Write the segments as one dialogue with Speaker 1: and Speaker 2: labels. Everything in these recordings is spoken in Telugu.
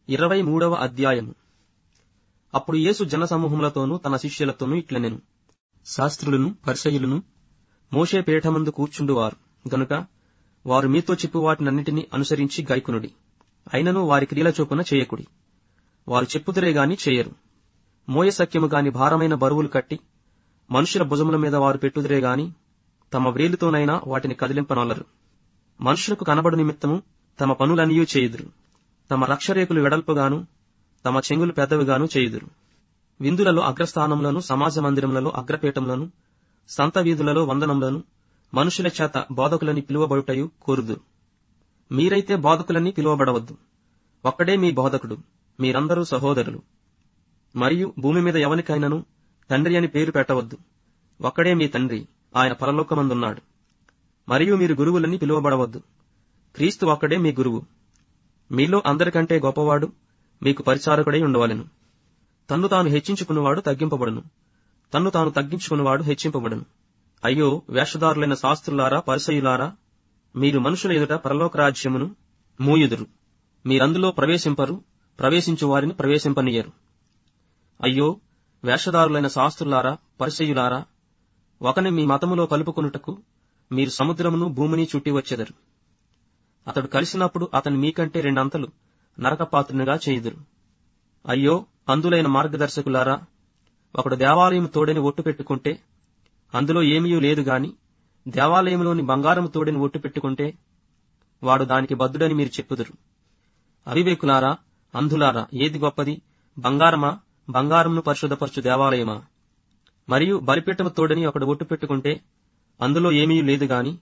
Speaker 1: ఇరవై మూడవ అధ్యాయము అప్పుడు యేసు జనసమూహములతోనూ తన శిష్యులతోనూ ఇట్లనెను శాస్త్రులను పరిసయులను మోషే పీఠమందు కూర్చుండువారు గనుక వారు మీతో చెప్పు వాటినన్నిటినీ అనుసరించి గైకునుడి అయినను వారి క్రియల చొప్పున చేయకుడి వారు చెప్పుదురే గాని చేయరు మోయ సఖ్యము గాని భారమైన బరువులు కట్టి మనుషుల భుజముల మీద వారు పెట్టుదురే గాని తమ వ్రేలుతోనైనా వాటిని కదిలింపనొల్లరు మనుషులకు కనబడు నిమిత్తము తమ పనులనియూ చేయుదురు తమ రక్షరేకులు వెడల్పుగాను తమ చెంగులు పెద్దవిగాను చేయుదురు విందులలో అగ్రస్థానములను సమాజ మందిరములలో అగ్రపీఠములను సంత వీధులలో వందనములను మనుషుల చేత బోధకులని పిలువబడుటయు కోరుదురు మీరైతే బోధకులని పిలువబడవద్దు ఒక్కడే మీ బోధకుడు మీరందరూ సహోదరులు మరియు భూమి మీద ఎవనికైనను తండ్రి అని పేరు పెట్టవద్దు ఒక్కడే మీ తండ్రి ఆయన పరలోకమందున్నాడు మరియు మీరు గురువులని పిలువబడవద్దు క్రీస్తు ఒక్కడే మీ గురువు మీలో అందరికంటే గొప్పవాడు మీకు పరిచారకుడై ఉండవలెను తన్ను తాను హెచ్చించుకున్నవాడు తగ్గింపబడును తన్ను తాను తగ్గించుకున్నవాడు హెచ్చింపబడును అయ్యో వేషధారులైన శాస్త్రులారా పరిసయులారా మీరు మనుషుల ఎదుట పరలోక రాజ్యమును మూయుదురు మీరందులో ప్రవేశింపరు ప్రవేశించు వారిని ప్రవేశింపనీయరు అయ్యో వేషధారులైన శాస్త్రులారా పరిసయులారా ఒకని మీ మతములో కలుపుకొనుటకు మీరు సముద్రమును భూమిని చుట్టి వచ్చెదరు అతడు కలిసినప్పుడు అతని మీకంటే రెండంతలు నరకపాత్రునిగా చేయుదురు అయ్యో అందులైన మార్గదర్శకులారా ఒకడు దేవాలయం తోడని ఒట్టు పెట్టుకుంటే అందులో ఏమీ లేదు గాని దేవాలయంలోని బంగారము తోడని ఒట్టు పెట్టుకుంటే వాడు దానికి బద్దుడని మీరు చెప్పుదురు అవివేకులారా అంధులారా ఏది గొప్పది బంగారమా బంగారమును పరిశుద్ధపరచు దేవాలయమా మరియు బలిపీఠము తోడని ఒకడు ఒట్టు పెట్టుకుంటే అందులో ఏమీ లేదు గాని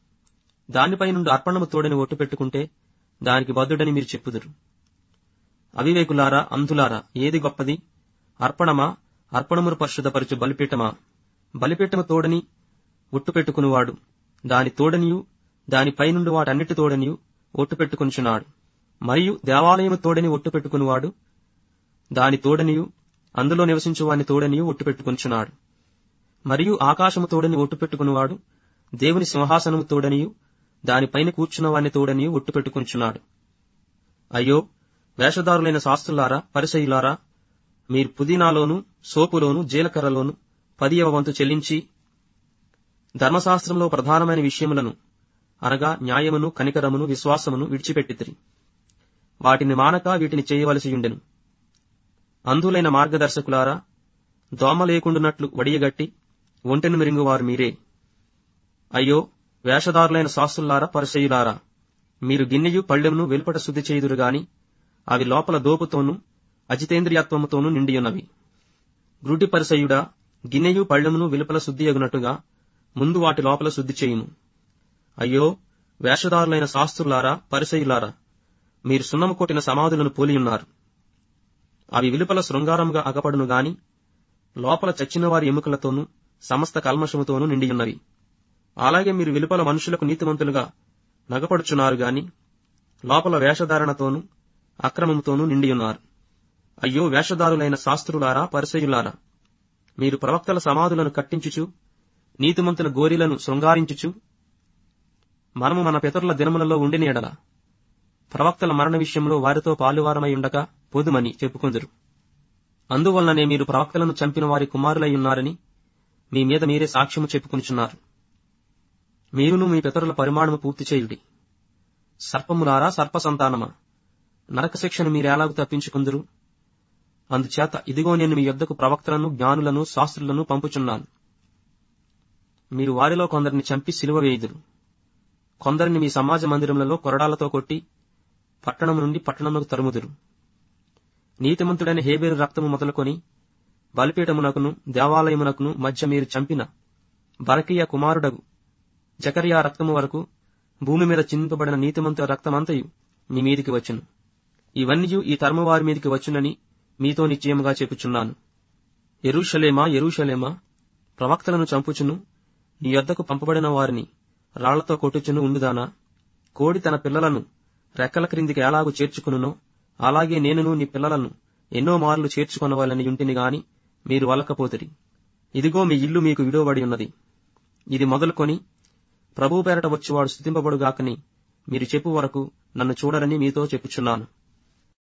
Speaker 1: దానిపై నుండి అర్పణము తోడని ఒట్టు పెట్టుకుంటే దానికి బద్దుడని మీరు చెప్పుదురు అవివేకులారా అంధులారా ఏది గొప్పది అర్పణమా అర్పణమును పరిశుద్ధపరచు బలిపీఠమా బలిపీఠము తోడని ఒట్టు పెట్టుకునివాడు దాని తోడనియు దానిపై నుండి వాటన్నిటి తోడనియు ఒట్టు పెట్టుకొనిచున్నాడు మరియు దేవాలయము తోడని ఒట్టు పెట్టుకునివాడు దాని తోడనియు అందులో నివసించు వాని తోడనియు ఒట్టు పెట్టుకొనిచున్నాడు మరియు ఆకాశము తోడని ఒట్టు పెట్టుకునివాడు దేవుని సింహాసనము తోడనియు దానిపైన కూర్చున్న వాని తోడనియు ఒట్టు పెట్టుకొనిచున్నాడు అయ్యో వేషధారులైన శాస్త్రులారా పరిసయులారా మీరు పుదీనాలోను సోపులోను జీలకర్రలోను పదియవ వంతు చెల్లించి ధర్మశాస్త్రంలో ప్రధానమైన విషయములను అనగా న్యాయమును కనికరమును విశ్వాసమును విడిచిపెట్టితిరి వాటిని మానక వీటిని చేయవలసి ఉండెను అంధులైన మార్గదర్శకులారా దోమ లేకుండునట్లు వడియగట్టి ఒంటెను మిరింగువారు మీరే అయ్యో వేషధారులైన శాస్త్రులారా పరిసయులారా మీరు గిన్నెయు పళ్ళెమును వెలుపట శుద్ధి చేయుదురు గాని అవి లోపల దోపుతోనూ అజితేంద్రియత్వముతోనూ నిండియున్నవి గ్రుడ్డి పరిసయుడా గిన్నెయు పళ్ళెమును వెలుపల శుద్ధి అగునట్టుగా ముందు వాటి లోపల శుద్ధి చేయుము అయ్యో వేషధారులైన శాస్త్రులారా పరిసయులారా మీరు సున్నము కొట్టిన సమాధులను పోలియున్నారు అవి వెలుపల శృంగారముగా అగపడును గాని లోపల చచ్చిన వారి ఎముకలతోనూ సమస్త కల్మషముతోనూ నిండియున్నవి అలాగే మీరు వెలుపల మనుషులకు నీతిమంతులుగా నగపడుచున్నారు గాని లోపల వేషధారణతోనూ అక్రమముతోనూ నిండియున్నారు అయ్యో వేషధారులైన శాస్త్రులారా పరిసయులారా మీరు ప్రవక్తల సమాధులను కట్టించుచు నీతిమంతుల గోరిలను శృంగారించుచు మనము మన పితరుల దినములలో ఉండిన ఎడల ప్రవక్తల మరణ విషయంలో వారితో పాలువారమై ఉండక పొదుమని చెప్పుకుందరు అందువలననే మీరు ప్రవక్తలను చంపిన వారి కుమారులై ఉన్నారని మీ మీద మీరే సాక్ష్యము చెప్పుకొనిచున్నారు మీరును మీ పితరుల పరిమాణము పూర్తి చేయుడి సర్పములారా సర్ప సంతానమా నరక శిక్షను మీరెలాగు తప్పించుకుందరు అందుచేత ఇదిగో నేను మీ యొద్దకు ప్రవక్తలను జ్ఞానులను శాస్త్రులను పంపుచున్నాను మీరు వారిలో కొందరిని చంపి సిలువ వేయుదురు కొందరిని మీ సమాజ మందిరములలో కొరడాలతో కొట్టి పట్టణం నుండి పట్టణములకు తరుముదురు నీతిమంతుడైన హేబేరు రక్తము మొదలుకొని బలిపీఠమునకును దేవాలయమునకును మధ్య మీరు చంపిన బరకీయ కుమారుడగు జకరియా రక్తము వరకు భూమి మీద చిందింపబడిన నీతిమంతుల రక్తమంతయు మీ మీదికి వచ్చును ఇవన్నీ ఈ తరము వారి మీదికి వచ్చునని మీతో నిశ్చయముగా చెప్పుచున్నాను ఎరుషలేమా ఎరుషలేమా ప్రవక్తలను చంపుచును నీ యొద్దకు పంపబడిన వారిని రాళ్లతో కొట్టుచును ఉండుదానా కోడి తన పిల్లలను రెక్కల క్రిందికి ఎలాగూ చేర్చుకునునో అలాగే నేనును నీ పిల్లలను ఎన్నో మార్లు చేర్చుకొనవాలని యుంటిని గాని మీరు వలకపోతిరి ఇదిగో మీ ఇల్లు మీకు విడువబడి ఉన్నది ఇది మొదలుకొని ప్రభువు పేరట వచ్చువాడు స్థుతింపబడుగాకని మీరు చెప్పు వరకు నన్ను చూడరని మీతో చెప్పుచున్నాను